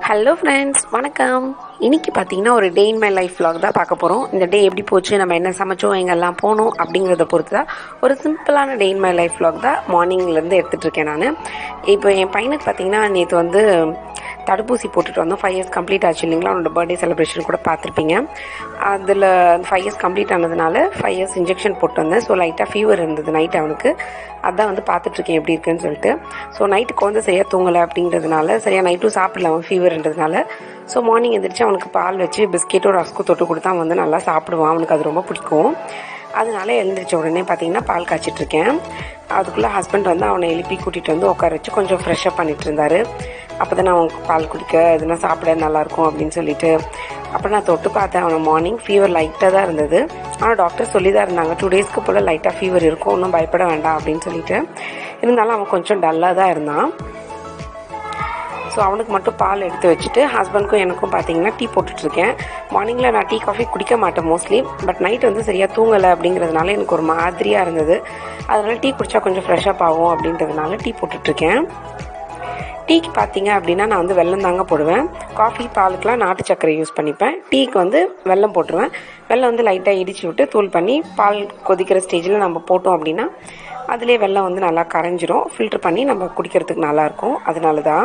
hello friends வணக்கம் இன்னைக்கு பார்த்தீங்கன்னா ஒரு day in my life vlog தான் பார்க்க போகிறோம் இந்த டே எப்படி போச்சு நம்ம என்ன சமைச்சோம் எங்கெல்லாம் போனோம் அப்படிங்கிறத பொறுத்து தான் ஒரு சிம்பிளான day in my life vlog தான் மார்னிங்லேருந்து எடுத்துகிட்டு இருக்கேன் நான் இப்போ என் பையனுக்கு பார்த்தீங்கன்னா நேற்று வந்து தடுப்பூசி போட்டுட்டு வந்தோம் ஃபைவ் இயர்ஸ் கம்ப்ளீட் ஆச்சு இல்லைங்களா அவனோட பர்த்டே செலிப்ரேஷன் கூட பார்த்துருப்பீங்க அதில் ஃபைவ் இயர்ஸ் கம்ப்ளீட் ஆனதுனால ஃபைவ் இயர்ஸ் இன்ஜெக்ஷன் போட்டு வந்தேன் ஸோ லைட்டாக ஃபீவர் இருந்தது நைட் அவனுக்கு அதான் வந்து பார்த்துட்ருக்கேன் எப்படி இருக்குன்னு சொல்லிட்டு ஸோ நைட்டுக்கு வந்து சரியாக தூங்கலை அப்படிங்கிறதுனால சரியாக நைட்டும் சாப்பிடல அவன் ஃபீவர்ன்றதுனால ஸோ மார்னிங் எந்திரிச்சு அவனுக்கு பால் வச்சு பிஸ்கெட்டும் ரஸ்க்கும் தொட்டு கொடுத்தா அவன் வந்து நல்லா சாப்பிடுவான் அவனுக்கு அது ரொம்ப பிடிக்கும் அதனால எழுந்திரிச்ச உடனே பார்த்தீங்கன்னா பால் காய்ச்சிட்டு இருக்கேன் அதுக்குள்ளே ஹஸ்பண்ட் வந்து அவனை எழுப்பி கூட்டிகிட்டு வந்து உட்கார வச்சு கொஞ்சம் ஃப்ரெஷ்ஷப் பண்ணிட்டு இருந்தாரு அப்போ தான் அவனுக்கு பால் குடிக்க எதுனா சாப்பிட நல்லாயிருக்கும் அப்படின்னு சொல்லிட்டு அப்புறம் நான் தொட்டு பார்த்தேன் அவனை மார்னிங் ஃபீவர் லைட்டாக தான் இருந்தது ஆனால் டாக்டர் சொல்லி தான் இருந்தாங்க டூ டேஸ்க்கு போல் லைட்டாக ஃபீவர் இருக்கும் ஒன்றும் பயப்பட வேண்டாம் அப்படின்னு சொல்லிட்டு இருந்தாலும் அவன் கொஞ்சம் டல்லாக தான் இருந்தான் ஸோ அவனுக்கு மட்டும் பால் எடுத்து வச்சுட்டு ஹஸ்பண்ட்க்கும் எனக்கும் பார்த்தீங்கன்னா டீ போட்டுட்ருக்கேன் மார்னிங்கில் நான் டீ காஃபி குடிக்க மாட்டேன் மோஸ்ட்லி பட் நைட் வந்து சரியாக தூங்கலை அப்படிங்கிறதுனால எனக்கு ஒரு மாதிரியாக இருந்தது அதனால டீ குடித்தா கொஞ்சம் ஃப்ரெஷ்அப் ஆகும் அப்படின்றதுனால டீ போட்டுட்ருக்கேன் டீக்கு பார்த்தீங்க அப்படின்னா நான் வந்து வெல்லம் தாங்க போடுவேன் காஃபி பாலுக்கெலாம் நாட்டு சர்க்கரை யூஸ் பண்ணிப்பேன் டீக்கு வந்து வெல்லம் போட்டுருவேன் வெல்லம் வந்து லைட்டாக இடிச்சு விட்டு தூள் பண்ணி பால் கொதிக்கிற ஸ்டேஜில் நம்ம போட்டோம் அப்படின்னா அதிலே வெல்லம் வந்து நல்லா கரைஞ்சிரும் ஃபில்டர் பண்ணி நம்ம குடிக்கிறதுக்கு நல்லாயிருக்கும் அதனால தான்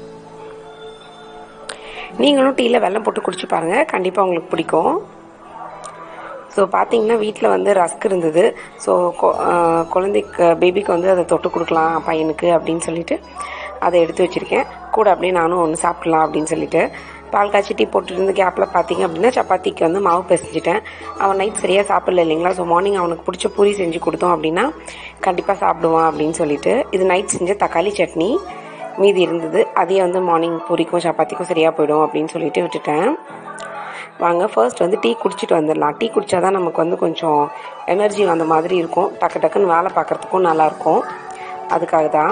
நீங்களும் டீயில் வெல்லம் போட்டு குடிச்சு பாருங்கள் கண்டிப்பாக உங்களுக்கு பிடிக்கும் ஸோ பார்த்தீங்கன்னா வீட்டில் வந்து ரஸ்க் இருந்தது ஸோ குழந்தைக்கு பேபிக்கு வந்து அதை தொட்டு கொடுக்கலாம் பையனுக்கு அப்படின்னு சொல்லிட்டு அதை எடுத்து வச்சுருக்கேன் கூட அப்படியே நானும் ஒன்று சாப்பிட்லாம் அப்படின்னு சொல்லிட்டு பால் காய்ச்சி டீ போட்டுருந்து கேப்பில் பார்த்தீங்க அப்படின்னா சப்பாத்திக்கு வந்து மாவு பிசைஞ்சிட்டேன் அவன் நைட் சரியாக சாப்பிடல இல்லைங்களா ஸோ மார்னிங் அவனுக்கு பிடிச்ச பூரி செஞ்சு கொடுத்தோம் அப்படின்னா கண்டிப்பாக சாப்பிடுவான் அப்படின்னு சொல்லிட்டு இது நைட் செஞ்ச தக்காளி சட்னி மீதி இருந்தது அதையே வந்து மார்னிங் பூரிக்கும் சப்பாத்திக்கும் சரியாக போயிடும் அப்படின்னு சொல்லிட்டு விட்டுட்டேன் வாங்க ஃபர்ஸ்ட் வந்து டீ குடிச்சிட்டு வந்துடலாம் டீ குடித்தா தான் நமக்கு வந்து கொஞ்சம் எனர்ஜி வந்த மாதிரி இருக்கும் டக்கு டக்குன்னு வேலை பார்க்குறதுக்கும் நல்லாயிருக்கும் அதுக்காக தான்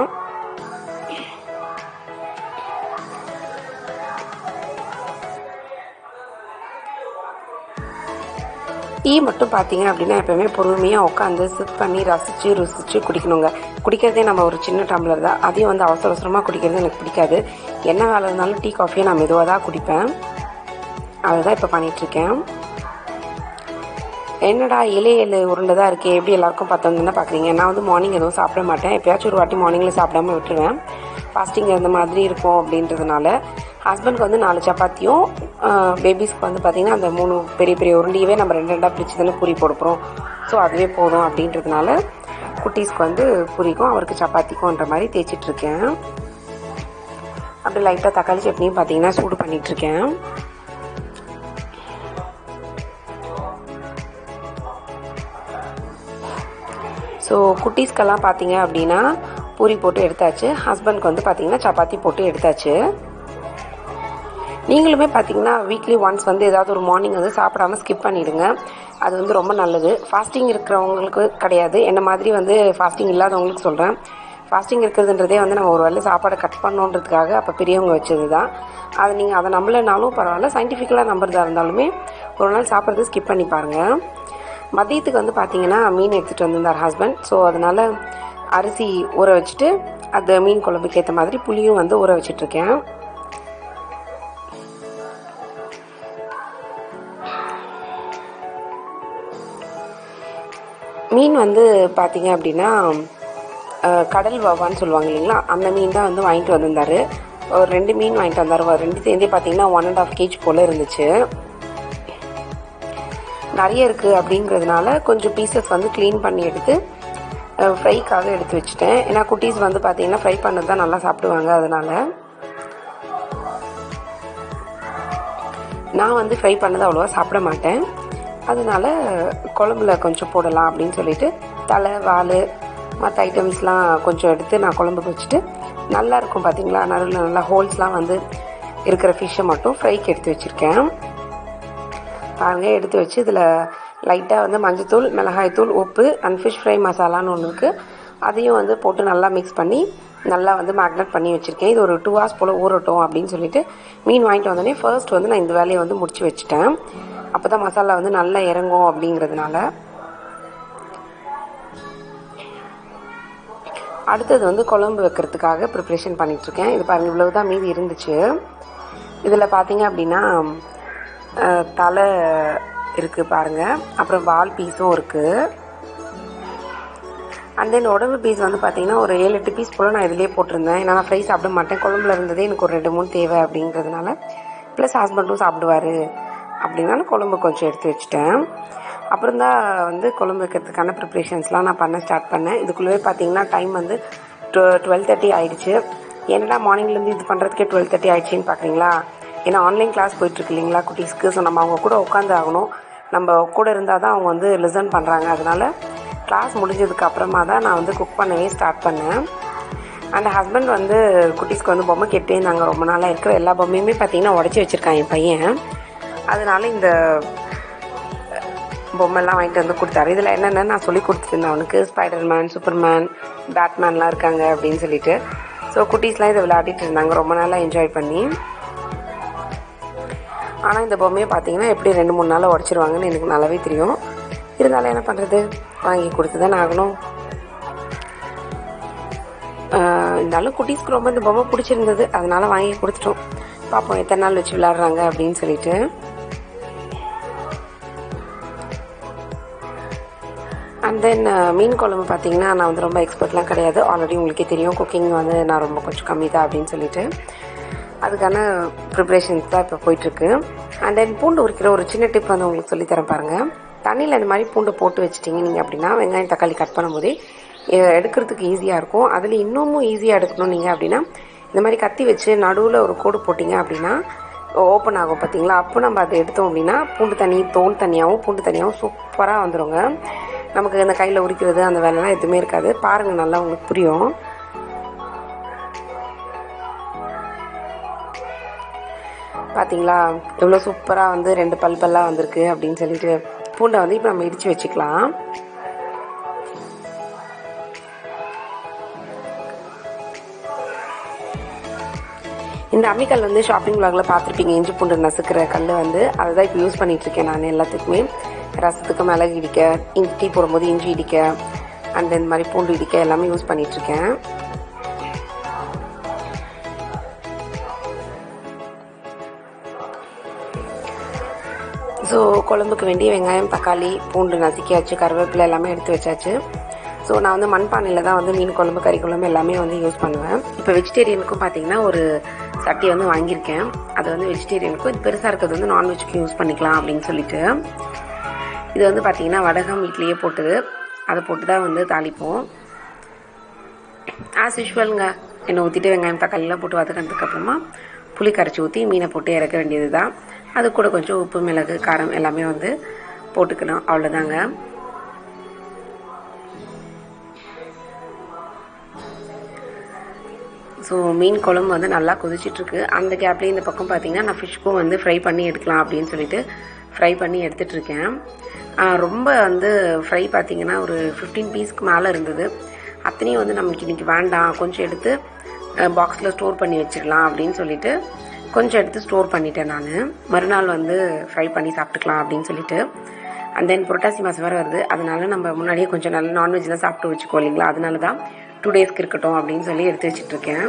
டீ மட்டும் பார்த்தீங்க அப்படின்னா எப்போவுமே பொறுமையாக உட்காந்து சிப் பண்ணி ரசித்து ருசித்து குடிக்கணுங்க குடிக்கிறதே நம்ம ஒரு சின்ன டம்ளர் தான் அதையும் வந்து அவசர அவசரமாக குடிக்கிறது எனக்கு பிடிக்காது என்ன வேலை இருந்தாலும் டீ காஃபியை நான் மெதுவாக தான் குடிப்பேன் அதுதான் இப்போ பண்ணிகிட்ருக்கேன் என்னடா இலை இலை உருண்டை தான் இருக்கே எப்படி எல்லாருக்கும் பார்த்தோம்னு தான் பார்க்குறீங்க நான் வந்து மார்னிங் எதுவும் சாப்பிட மாட்டேன் எப்பயாச்சும் ஒரு வாட்டி மார்னிங்கில் சாப்பிடாம விட்டுருவேன் ஃபாஸ்டிங் இருந்த மாதிரி இருக்கும் அப்படின்றதுனால ஹஸ்பண்ட்க்கு வந்து நாலு சப்பாத்தியும் பேபிஸ்க்கு வந்து பார்த்திங்கன்னா அந்த மூணு பெரிய பெரிய உருண்டியவே நம்ம ரெண்டு ரெண்டாக பிரித்து தானே பூரி போட போகிறோம் ஸோ அதுவே போதும் அப்படின்றதுனால குட்டீஸ்க்கு வந்து பூரிக்கும் அவருக்கு சப்பாத்திக்கும்ன்ற மாதிரி தேய்ச்சிட்ருக்கேன் அப்படி லைட்டாக தக்காளி சட்னியும் பார்த்தீங்கன்னா சூடு பண்ணிகிட்ருக்கேன் ஸோ குட்டீஸ்க்கெல்லாம் பார்த்தீங்க அப்படின்னா பூரி போட்டு எடுத்தாச்சு ஹஸ்பண்ட்க்கு வந்து பார்த்தீங்கன்னா சப்பாத்தி போட்டு எடுத்தாச்சு நீங்களுமே பார்த்தீங்கன்னா வீக்லி ஒன்ஸ் வந்து ஏதாவது ஒரு மார்னிங் வந்து சாப்பிடாம ஸ்கிப் பண்ணிடுங்க அது வந்து ரொம்ப நல்லது ஃபாஸ்டிங் இருக்கிறவங்களுக்கு கிடையாது என்ன மாதிரி வந்து ஃபாஸ்டிங் இல்லாதவங்களுக்கு சொல்கிறேன் ஃபாஸ்டிங் இருக்கிறதுன்றதே வந்து நம்ம ஒரு வேளை சாப்பாடை கட் பண்ணோன்றதுக்காக அப்போ பெரியவங்க வச்சது தான் அது நீங்கள் அதை நம்பலைனாலும் பரவாயில்ல சயின்டிஃபிக்கலாக நம்புறதா இருந்தாலுமே ஒரு நாள் சாப்பிட்றது ஸ்கிப் பண்ணி பாருங்கள் மதியத்துக்கு வந்து பார்த்தீங்கன்னா மீன் எடுத்துகிட்டு வந்திருந்தார் ஹஸ்பண்ட் ஸோ அதனால் அரிசி ஊற வச்சுட்டு அது மீன் குழம்புக்கு ஏற்ற மாதிரி புளியும் வந்து ஊற வச்சிட்ருக்கேன் மீன் வந்து பார்த்தீங்க அப்படின்னா கடல் வவான்னு சொல்லுவாங்க இல்லைங்களா அந்த மீன் தான் வந்து வாங்கிட்டு வந்திருந்தாரு ஒரு ரெண்டு மீன் வாங்கிட்டு வந்தார் ரெண்டு சேர்ந்தே பார்த்தீங்கன்னா ஒன் அண்ட் ஆஃப் கேஜ் போல் இருந்துச்சு நிறைய இருக்குது அப்படிங்கிறதுனால கொஞ்சம் பீசஸ் வந்து க்ளீன் பண்ணி எடுத்து ஃப்ரைக்காக எடுத்து வச்சுட்டேன் ஏன்னா குட்டீஸ் வந்து பார்த்தீங்கன்னா ஃப்ரை பண்ணது தான் நல்லா சாப்பிடுவாங்க அதனால் நான் வந்து ஃப்ரை பண்ணது அவ்வளோவா சாப்பிட மாட்டேன் அதனால குழம்புல கொஞ்சம் போடலாம் அப்படின்னு சொல்லிட்டு தலை வால் மற்ற ஐட்டம்ஸ்லாம் கொஞ்சம் எடுத்து நான் குழம்புக்கு வச்சுட்டு நல்லா இருக்கும் பார்த்தீங்களா நடுவில் நல்லா ஹோல்ஸ்லாம் வந்து இருக்கிற ஃபிஷ்ஷை மட்டும் ஃப்ரைக்கு எடுத்து வச்சுருக்கேன் பாருங்கள் எடுத்து வச்சு இதில் லைட்டாக வந்து மஞ்சத்தூள் மிளகாய்த்தூள் உப்பு அண்ட் ஃபிஷ் ஃப்ரை மசாலான்னு ஒன்று இருக்குது அதையும் வந்து போட்டு நல்லா மிக்ஸ் பண்ணி நல்லா வந்து மேக்னேட் பண்ணி வச்சுருக்கேன் இது ஒரு டூ ஹவர்ஸ் போல் ஊறட்டும் அப்படின்னு சொல்லிட்டு மீன் வாங்கிட்டு வந்தோடனே ஃபர்ஸ்ட் வந்து நான் இந்த வேலையை வந்து முடிச்சு வச்சுட்டேன் அப்போ தான் மசாலா வந்து நல்லா இறங்கும் அப்படிங்கிறதுனால அடுத்தது வந்து குழம்பு வைக்கிறதுக்காக ப்ரிப்ரேஷன் பண்ணிகிட்ருக்கேன் இது பாருங்கள் இவ்வளவு தான் மீதி இருந்துச்சு இதில் பார்த்தீங்க அப்படின்னா அஹ், தலை இருக்குது பாருங்கள் அப்புறம் வால் பீஸும் இருக்குது அண்ட் தென் உடம்பு பீஸ் வந்து பார்த்தீங்கன்னா ஒரு ஏழு எட்டு பீஸ் போல் நான் இதிலே போட்டிருந்தேன் ஏன்னா நான் ஃப்ரை சாப்பிட மாட்டேன் குழம்புல இருந்ததே எனக்கு ஒரு ரெண்டு மூணு தேவை அப்படிங்கிறதுனால ப்ளஸ் ஹஸ்பண்டும் சாப்பிடுவார் அப்படின்னால குழம்பு கொஞ்சம் எடுத்து வச்சுட்டேன் அப்புறம் தான் வந்து குழம்பு வைக்கிறதுக்கான ப்ரிப்ரேஷன்ஸ்லாம் நான் பண்ண ஸ்டார்ட் பண்ணேன் இதுக்குள்ளவே பார்த்தீங்கன்னா டைம் வந்து டுவெல் தேர்ட்டி ஆயிடுச்சு என்னடா மார்னிங்லேருந்து இது பண்ணுறதுக்கே டுவெல் தேர்ட்டி ஆயிடுச்சுன்னு பார்க்குறீங்களா ஏன்னா ஆன்லைன் கிளாஸ் போயிட்டுருக்கு இல்லைங்களா குட்டீஸ்க்கு ஸோ நம்ம அவங்க கூட உட்காந்து ஆகணும் நம்ம கூட இருந்தால் தான் அவங்க வந்து லிசன் பண்ணுறாங்க அதனால கிளாஸ் முடிஞ்சதுக்கு அப்புறமா தான் நான் வந்து குக் பண்ணவே ஸ்டார்ட் பண்ணேன் அந்த ஹஸ்பண்ட் வந்து குட்டீஸ்க்கு வந்து பொம்மை கேட்டே இருந்தாங்க ரொம்ப நாளாக இருக்கிற எல்லா பொம்மையுமே பார்த்தீங்கன்னா உடச்சி வச்சுருக்கான் என் பையன் அதனால இந்த பொம்மைலாம் வாங்கிட்டு வந்து கொடுத்தாரு இதில் என்னென்ன நான் சொல்லி கொடுத்துருந்தேன் அவனுக்கு ஸ்பைடர்மேன் சூப்பர்மேன் பேட்மேன்லாம் இருக்காங்க அப்படின்னு சொல்லிட்டு ஸோ குட்டீஸ்லாம் இதை விளையாடிட்டு இருந்தாங்க ரொம்ப நாளாக என்ஜாய் பண்ணி ஆனால் இந்த பொம்மையை பார்த்தீங்கன்னா எப்படி ரெண்டு மூணு நாளில் உடச்சிருவாங்கன்னு எனக்கு நல்லாவே தெரியும் இருந்தாலும் என்ன பண்ணுறது வாங்கி கொடுத்து தானே ஆகணும் ஆஹ் இருந்தாலும் குட்டீஸ்க்கு ரொம்ப இந்த பொம்மை பிடிச்சிருந்தது அதனால வாங்கி கொடுத்துட்டோம் பார்ப்போம் எத்தனை நாள் வச்சு விளையாடுறாங்க அப்படின்னு சொல்லிட்டு அண்ட் தென் மீன் குழம்பு பார்த்தீங்கன்னா நான் வந்து ரொம்ப எக்ஸ்பர்ட்லாம் கிடையாது ஆல்ரெடி உங்களுக்கே தெரியும் குக்கிங் வந்து நான் ரொம்ப கொஞ்சம் கம்மி தான் அப்படின்னு சொல்லிட்டு அதுக்கான ப்ரிப்ரேஷன்ஸ் தான் இப்போ போயிட்டுருக்கு அண்ட் தென் பூண்டு உரிக்கிற ஒரு சின்ன டிப் வந்து உங்களுக்கு சொல்லித்தரேன் பாருங்கள் தண்ணியில் இந்த மாதிரி பூண்டு போட்டு வச்சிட்டிங்க நீங்கள் அப்படின்னா வெங்காயம் தக்காளி கட் பண்ணும்போதே எ- எடுக்கிறதுக்கு ஈஸியாக இருக்கும் அதில் இன்னமும் ஈஸியாக எடுக்கணும் நீங்கள் அப்படின்னா இந்த மாதிரி கத்தி வச்சு நடுவில் ஒரு கோடு போட்டிங்க அப்படின்னா ஓப்பன் ஆகும் பார்த்தீங்களா அப்போ நம்ம அதை எடுத்தோம் அப்படின்னா பூண்டு தண்ணி தோல் தனியாகவும் பூண்டு தனியாகவும் சூப்பராக வந்துருங்க நமக்கு இந்த கையில் உரிக்கிறது அந்த வேலைலாம் எதுவுமே இருக்காது பாருங்கள் நல்லா உங்களுக்கு புரியும் பார்த்தீங்களா எவ்வளோ சூப்பராக வந்து ரெண்டு பல் பல்லாக வந்திருக்கு அப்படின்னு சொல்லிட்டு பூண்டை வந்து இப்போ நம்ம இடித்து வச்சுக்கலாம் இந்த அம்மிக்கல் வந்து ஷாப்பிங் vlogல பார்த்துருப்பீங்க இஞ்சி பூண்டு நசுக்கிற கல் வந்து அதை தான் இப்போ யூஸ் பண்ணிட்டு இருக்கேன் நான் எல்லாத்துக்குமே ரசத்துக்கு மிளகு இடிக்க இஞ்சி டீ போடும்போது இஞ்சி இடிக்க அண்ட் இந்த மாதிரி பூண்டு இடிக்க எல்லாமே யூஸ் பண்ணிட்டு இருக்கேன் ஸோ குழம்புக்கு வேண்டிய வெங்காயம் தக்காளி பூண்டு நசுக்கியாச்சு கருவேப்பிலை எல்லாமே எடுத்து வச்சாச்சு ஸோ நான் வந்து மண்பானையில் தான் வந்து மீன் குழம்பு கறி குழம்பு எல்லாமே வந்து யூஸ் பண்ணுவேன் இப்போ வெஜிடேரியனுக்கும் பார்த்தீங்கன்னா ஒரு சட்டி வந்து வாங்கியிருக்கேன் அது வந்து வெஜிடேரியனுக்கும் இது பெருசாக இருக்கிறது வந்து நான்வெஜ்க்கு யூஸ் பண்ணிக்கலாம் அப்படின்னு சொல்லிட்டு இது வந்து பார்த்தீங்கன்னா வடகம் வீட்லேயே போட்டது அதை போட்டு தான் வந்து தாளிப்போம் ஆஸ் யூஷுவலுங்க எண்ணெய் ஊற்றிட்டு வெங்காயம் தக்காளிலாம் போட்டு வதக்கினதுக்கு அப்புறமா புளி கரைச்சி ஊற்றி மீனை போட்டு இறக்க வேண்டியது தான் அது கூட கொஞ்சம் உப்பு மிளகு காரம் எல்லாமே வந்து போட்டுக்கணும் அவ்வளோதாங்க ஸோ மீன் குழம்பு வந்து நல்லா கொதிச்சிட்ருக்கு அந்த கேப்லேயே இந்த பக்கம் பார்த்தீங்கன்னா நான் ஃபிஷ்க்கும் வந்து ஃப்ரை பண்ணி எடுக்கலாம் அப்படின்னு சொல்லிட்டு ஃப்ரை பண்ணி எடுத்துட்டு இருக்கேன் ஆஹ் ரொம்ப வந்து ஃப்ரை பார்த்தீங்கன்னா ஒரு ஃபிஃப்டீன் பீஸ்க்கு மேலே இருந்தது அத்தனையும் வந்து நமக்கு இன்னைக்கு வேண்டாம் கொஞ்சம் எடுத்து பாக்ஸில் ஸ்டோர் பண்ணி வச்சிடலாம் அப்படின்னு சொல்லிட்டு கொஞ்சம் எடுத்து ஸ்டோர் பண்ணிட்டேன் நான் மறுநாள் வந்து ஃப்ரை பண்ணி சாப்பிட்டுக்கலாம் அப்படின்னு சொல்லிட்டு அண்ட் தென் புரட்டாசி மாதம் வேறு வருது அதனால நம்ம முன்னாடியே கொஞ்சம் நல்ல நான்வெஜ்லாம் சாப்பிட்டு வச்சுக்கோ இல்லைங்களா அதனால தான் டூ டேஸ்க்கு இருக்கட்டும் அப்படின்னு சொல்லி எடுத்து வச்சிட்டு இருக்கேன்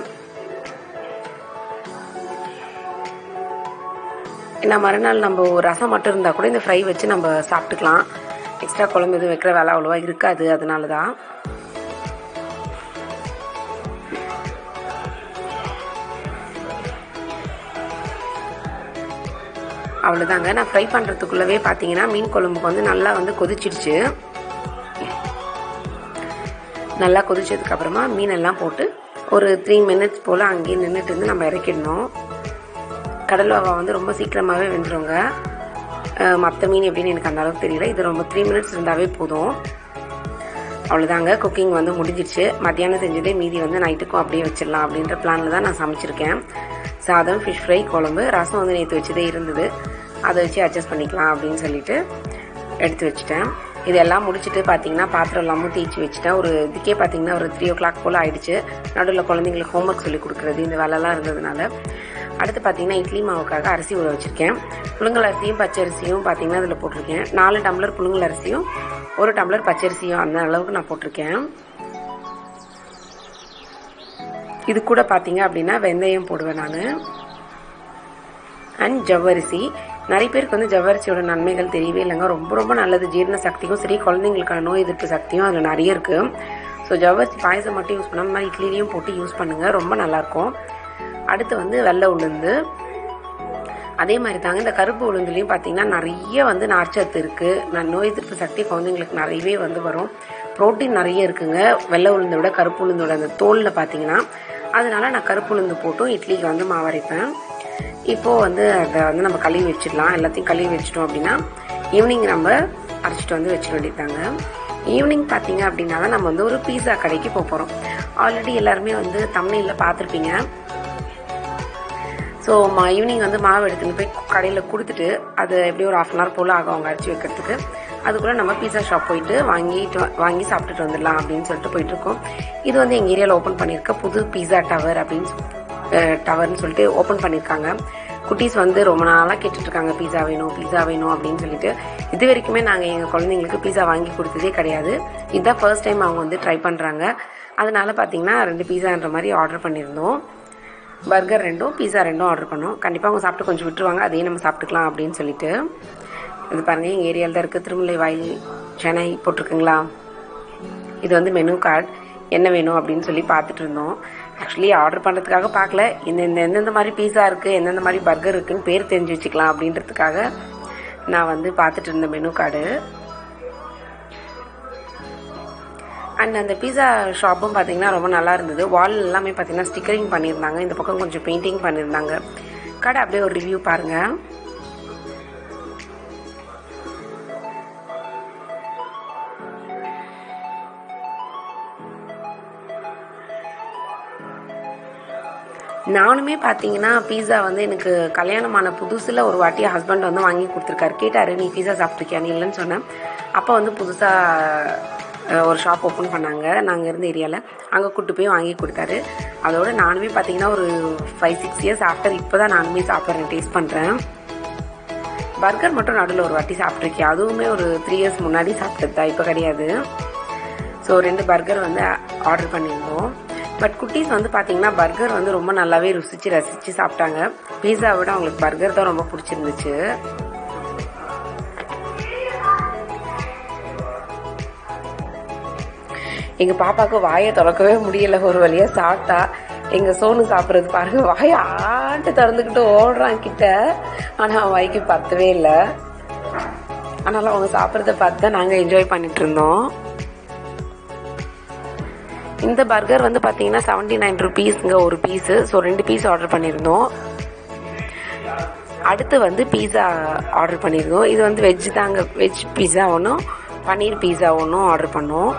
ஏன்னா மறுநாள் நம்ம ஒரு ரசம் மட்டும் இருந்தால் கூட இந்த ஃப்ரை வச்சு நம்ம சாப்பிட்டுக்கலாம் எக்ஸ்ட்ரா குழம்பு எதுவும் வைக்கிற வேலை அவ்வளோவா இருக்காது அதனால தான் அவ்வளோதாங்க நான் ஃப்ரை பண்ணுறதுக்குள்ளவே பார்த்தீங்கன்னா மீன் குழம்புக்கு வந்து நல்லா வந்து கொதிச்சிடுச்சு நல்லா கொதிச்சதுக்கு அப்புறமா மீனெல்லாம் போட்டு ஒரு த்ரீ மினிட்ஸ் போல் அங்கேயே நின்றுட்டு இருந்து நம்ம இறக்கிடணும் கடல் வாவா வந்து ரொம்ப சீக்கிரமாகவே வெந்துருங்க மற்ற மீன் எப்படின்னு எனக்கு அந்த அளவுக்கு தெரியல இது ரொம்ப த்ரீ மினிட்ஸ் இருந்தாவே போதும் அவ்வளோதாங்க குக்கிங் வந்து முடிஞ்சிருச்சு மத்தியானம் செஞ்சதே மீதி வந்து நைட்டுக்கும் அப்படியே வச்சிடலாம் அப்படின்ற பிளானில் தான் நான் சமைச்சிருக்கேன் சாதம் ஃபிஷ் ஃப்ரை குழம்பு ரசம் வந்து நேற்று வச்சதே இருந்தது அதை வச்சு அட்ஜஸ்ட் பண்ணிக்கலாம் அப்படின்னு சொல்லிட்டு எடுத்து வச்சுட்டேன் இதெல்லாம் முடிச்சுட்டு பார்த்தீங்கன்னா பாத்திரம் எல்லாமும் தேய்ச்சி வச்சுட்டேன் ஒரு இதுக்கே பார்த்தீங்கன்னா ஒரு த்ரீ ஓ கிளாக் போல் ஆயிடுச்சு நடுவில் குழந்தைங்களுக்கு ஹோம்ஒர்க் சொல்லி கொடுக்குறது இந்த வேலைலாம் இருந்ததுனால அடுத்து பார்த்தீங்கன்னா இட்லி மாவுக்காக அரிசி ஊற வச்சுருக்கேன் புழுங்கல் அரிசியும் பச்சை அரிசியும் பார்த்தீங்கன்னா அதில் போட்டிருக்கேன் நாலு டம்ளர் புழுங்கல் அரிசியும் ஒரு டம்ளர் பச்சரிசியும் அந்த அளவுக்கு நான் போட்டிருக்கேன் இது கூட பார்த்தீங்க அப்படின்னா வெந்தயம் போடுவேன் நான் அண்ட் ஜவ்வரிசி நிறைய பேருக்கு வந்து ஜவ்வரிசியோட நன்மைகள் தெரியவே இல்லைங்க ரொம்ப ரொம்ப நல்லது ஜீரண சக்தியும் சரி குழந்தைங்களுக்கான நோய் எதிர்ப்பு சக்தியும் அதில் நிறைய இருக்குது ஸோ ஜவ்வரிசி பாயசம் மட்டும் யூஸ் பண்ணாமல் மாதிரி இட்லிலையும் போட்டு யூஸ் பண்ணுங்கள் ரொம்ப நல்லாயிருக்கும் அடுத்து வந்து வெள்ளை உளுந்து அதே மாதிரி தாங்க இந்த கருப்பு உளுந்துலையும் பார்த்தீங்கன்னா நிறைய வந்து நார்ச்சத்து இருக்குது நான் நோய் எதிர்ப்பு சக்தி குழந்தைங்களுக்கு நிறையவே வந்து வரும் ப்ரோட்டீன் நிறைய இருக்குங்க வெள்ளை உளுந்தை விட கருப்பு உளுந்தோட அந்த தோலில் பார்த்தீங்கன்னா அதனால நான் கருப்பு உளுந்து போட்டும் இட்லிக்கு வந்து மாவரைப்பேன் இப்போது வந்து அதை வந்து நம்ம கழுவி வச்சிடலாம் எல்லாத்தையும் கழுவி வச்சிட்டோம் அப்படின்னா ஈவினிங் நம்ம அரைச்சிட்டு வந்து வச்சிட வேண்டியதாங்க ஈவினிங் பார்த்தீங்க அப்படின்னா தான் நம்ம வந்து ஒரு பீஸா கடைக்கு போக போகிறோம் ஆல்ரெடி எல்லாருமே வந்து தமிழில் பார்த்துருப்பீங்க ஸோ மா ஈவினிங் வந்து மாவு எடுத்துன்னு போய் கடையில் கொடுத்துட்டு அது எப்படி ஒரு ஆஃப் அன் ஹவர் போல் ஆகும் அவங்க அரைச்சி வைக்கிறதுக்கு அதுக்குள்ளே நம்ம பீஸா ஷாப் போயிட்டு வாங்கிட்டு வ- வாங்கி சாப்பிட்டுட்டு வந்துடலாம் அப்படின்னு சொல்லிட்டு போயிட்டு இருக்கோம் இது வந்து எங்கள் ஏரியாவில் ஓப்பன் பண்ணியிருக்க புது பீஸா டவர் அப்படின்னு சொ- அஹ், டவர்னு சொல்லிட்டு ஓப்பன் பண்ணியிருக்காங்க குட்டீஸ் வந்து ரொம்ப நாளாக கேட்டுட்டு இருக்காங்க பீஸா வேணும் பீஸா வேணும் அப்படின்னு சொல்லிட்டு இது வரைக்குமே நாங்கள் எங்கள் குழந்தைங்களுக்கு பீஸா வாங்கி கொடுத்ததே கிடையாது இதுதான் ஃபர்ஸ்ட் டைம் அவங்க வந்து ட்ரை பண்ணுறாங்க அதனால பார்த்தீங்கன்னா ரெண்டு பீஸான்ற மாதிரி ஆர்டர் பண்ணியிருந்தோம் பர்கர் ரெண்டும் பீஸா ரெண்டும் ஆர்டர் பண்ணோம் கண்டிப்பாக அவங்க சாப்பிட்டு கொஞ்சம் விட்டுருவாங்க அதையும் நம்ம சாப்பிட்டுக்கலாம் அப்படின்னு சொல்லிட்டு இது பாருங்கள் எங்கள் ஏரியாவில் தான் இருக்குது திருமலை வாயில் சென்னை போட்டிருக்குங்களா இது வந்து மெனு கார்டு என்ன வேணும் அப்படின்னு சொல்லி பார்த்துட்டு இருந்தோம் ஆக்சுவலி ஆர்டர் பண்ணுறதுக்காக பார்க்கல இந்த இந்த எந்தெந்த மாதிரி பீஸா இருக்குது எந்தெந்த மாதிரி பர்கர் இருக்குன்னு பேர் தெரிஞ்சு வச்சுக்கலாம் அப்படின்றதுக்காக நான் வந்து பார்த்துட்டு இருந்த மெனு கார்டு அண்ட் அந்த பீஸா ஷாப்பும் பார்த்தீங்கன்னா ரொம்ப நல்லா இருந்தது வால் எல்லாமே பார்த்தீங்கன்னா ஸ்டிக்கரிங் பண்ணியிருந்தாங்க இந்த பக்கம் கொஞ்சம் பெயிண்டிங் பண்ணியிருந்தாங்க கடை அப்படியே ஒரு ரிவ்யூ பாருங்கள் நானுமே பார்த்தீங்கன்னா பீஸா வந்து எனக்கு கல்யாணமான புதுசில் ஒரு வாட்டி ஹஸ்பண்ட் வந்து வாங்கி கொடுத்துருக்காரு கேட்டாரு நீ பீஸா சாப்பிட்ருக்கியா நீ இல்லைன்னு சொன்னேன் அப்போ வந்து புதுசாக ஒரு ஷாப் ஓப்பன் பண்ணாங்க நாங்கள் இருந்த ஏரியாவில் அங்கே கூட்டு போய் வாங்கி கொடுத்தாரு அதோட நானுமே பார்த்தீங்கன்னா ஒரு ஃபைவ் சிக்ஸ் இயர்ஸ் ஆஃப்டர் இப்போ தான் நானுமே சாப்பிட்றேன் டேஸ்ட் பண்ணுறேன் பர்கர் மட்டும் நடுவில் ஒரு வாட்டி சாப்பிட்ருக்கேன் அதுவுமே ஒரு த்ரீ இயர்ஸ் முன்னாடி சாப்பிட்டது தான் இப்போ கிடையாது ஸோ ரெண்டு பர்கர் வந்து ஆர்டர் பண்ணியிருந்தோம் பட் குட்டீஸ் வந்து பார்த்தீங்கன்னா பர்கர் வந்து ரொம்ப நல்லாவே ருசிச்சு ரசித்து சாப்பிட்டாங்க பீஸா விட அவங்களுக்கு பர்கர் தான் ரொம்ப பிடிச்சிருந்துச்சு எங்க பாப்பாவுக்கு வாயை திறக்கவே முடியல ஒரு வழியா சாப்பிட்டா எங்க சோனு சாப்பிட்றது பாருங்க வாயை ஆட்டு திறந்துக்கிட்டு ஓடுறான் கிட்ட ஆனா அவன் வாய்க்கு பத்தவே இல்லை ஆனாலும் அவங்க சாப்பிட்றத பார்த்து தான் நாங்கள் என்ஜாய் பண்ணிட்டு இருந்தோம் இந்த பர்கர் வந்து பார்த்தீங்கன்னா செவன்டி நைன் ருபீஸ்ங்க ஒரு பீஸு ஸோ ரெண்டு பீஸ் ஆர்டர் பண்ணியிருந்தோம் அடுத்து வந்து பீஸா ஆர்டர் பண்ணியிருந்தோம் இது வந்து வெஜ் தாங்க வெஜ் பீஸா ஒன்றும் பன்னீர் பீஸா ஒன்றும் ஆர்டர் பண்ணோம்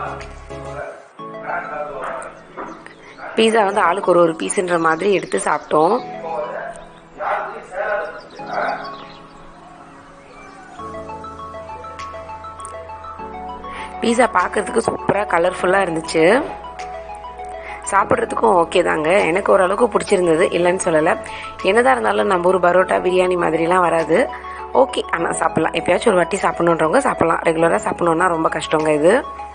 பீஸா வந்து ஆளுக்கு ஒரு ஒரு பீஸுன்ற மாதிரி எடுத்து சாப்பிட்டோம் பீஸா பார்க்கறதுக்கு சூப்பராக கலர்ஃபுல்லாக இருந்துச்சு சாப்பிட்றதுக்கும் ஓகே தாங்க எனக்கு ஓரளவுக்கு பிடிச்சிருந்தது இல்லைன்னு சொல்லலை என்னதான் இருந்தாலும் நம்ம ஒரு பரோட்டா பிரியாணி மாதிரிலாம் வராது ஓகே ஆனால் சாப்பிட்லாம் எப்பயாச்சும் ஒரு வாட்டி சாப்பிடணுன்றவங்க சாப்பிட்லாம் ரெகுலராக சாப்பிடணுன்னா ரொம்ப கஷ்டங்க இது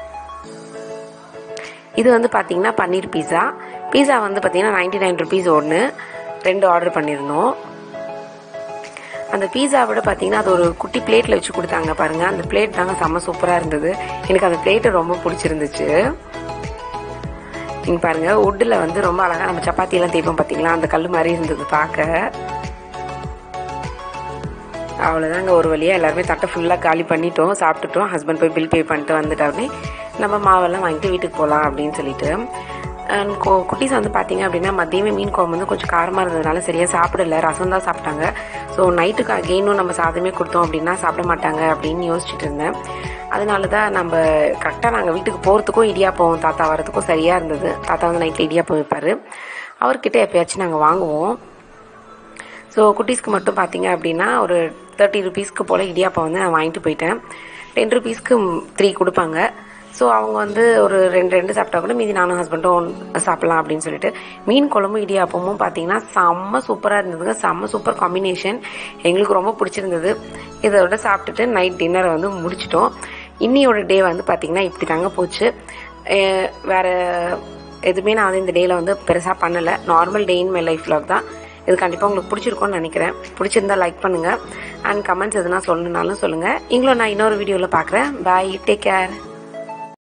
இது வந்து பார்த்தீங்கன்னா பன்னீர் பீஸா பீஸா வந்து பார்த்தீங்கன்னா நைன்டி நைன் ருபீஸ் ஒன்று ரெண்டு ஆர்டர் பண்ணியிருந்தோம் அந்த பீஸா விட பார்த்தீங்கன்னா அது ஒரு குட்டி பிளேட்டில் வச்சு கொடுத்தாங்க பாருங்க அந்த பிளேட் தாங்க செம்ம சூப்பராக இருந்தது எனக்கு அந்த பிளேட்டு ரொம்ப பிடிச்சிருந்துச்சு இங்க பாருங்க உட்டில் வந்து ரொம்ப அழகா நம்ம சப்பாத்தி எல்லாம் தேய்ப்போம் பார்த்தீங்களா அந்த கல் மாதிரி இருந்தது பார்க்க அவ்வளோதாங்க ஒரு வழியாக எல்லாருமே தட்டை ஃபுல்லாக காலி பண்ணிட்டோம் சாப்பிட்டுட்டோம் ஹஸ்பண்ட் போய் பில் பே பண்ணிட்டு வந்துட்டாருனே நம்ம மாவெல்லாம் வாங்கிட்டு வீட்டுக்கு போகலாம் அப்படின்னு சொல்லிட்டு அண்ட் கு- குட்டீஸ் வந்து பார்த்தீங்க அப்படின்னா மதியமே மீன் குழம்பு வந்து கொஞ்சம் காரமாக இருந்ததுனால சரியாக சாப்பிடல ரசம் தான் சாப்பிட்டாங்க ஸோ நைட்டுக்கு அகெயினும் நம்ம சாதமே கொடுத்தோம் அப்படின்னா சாப்பிட மாட்டாங்க அப்படின்னு யோசிச்சுட்டு இருந்தேன் அதனால தான் நம்ம கரெக்டாக நாங்கள் வீட்டுக்கு போகிறதுக்கும் இடியாப்பம் தாத்தா வரதுக்கும் சரியாக இருந்தது தாத்தா வந்து நைட்டில் இடியாப்பம் வைப்பார் அவர்கிட்ட எப்பயாச்சும் நாங்கள் வாங்குவோம் ஸோ குட்டீஸ்க்கு மட்டும் பார்த்தீங்க அப்படின்னா ஒரு தேர்ட்டி ருபீஸ்க்கு போல் இடியாப்பம் வந்து நான் வாங்கிட்டு போயிட்டேன் டென் ருபீஸ்க்கு த்ரீ கொடுப்பாங்க ஸோ அவங்க வந்து ஒரு ரெண்டு ரெண்டு சாப்பிட்டா கூட மீதி நானும் ஹஸ்பண்டும் சாப்பிட்லாம் அப்படின்னு சொல்லிட்டு மீன் குழம்பும் இடியாப்பமும் பார்த்தீங்கன்னா செம்ம சூப்பராக இருந்ததுங்க செம்ம சூப்பர் காம்பினேஷன் எங்களுக்கு ரொம்ப பிடிச்சிருந்தது இதோட சாப்பிட்டுட்டு நைட் டின்னர் வந்து முடிச்சிட்டோம் இன்னியோட டே வந்து பார்த்தீங்கன்னா இப்படி தாங்க போச்சு அஹ் வேற எதுவுமே நான் வந்து இந்த டேல வந்து பெருசாக பண்ணலை normal day in my life vlog தான் இது கண்டிப்பாக உங்களுக்கு பிடிச்சிருக்கும்னு நினைக்கிறேன் பிடிச்சிருந்தா லைக் பண்ணுங்கள் அண்ட் கமெண்ட்ஸ் எதுனா சொல்லணுனாலும் சொல்லுங்கள் நீங்களும் நான் இன்னொரு வீடியோவில் பார்க்குறேன் பாய் டேக் கேர்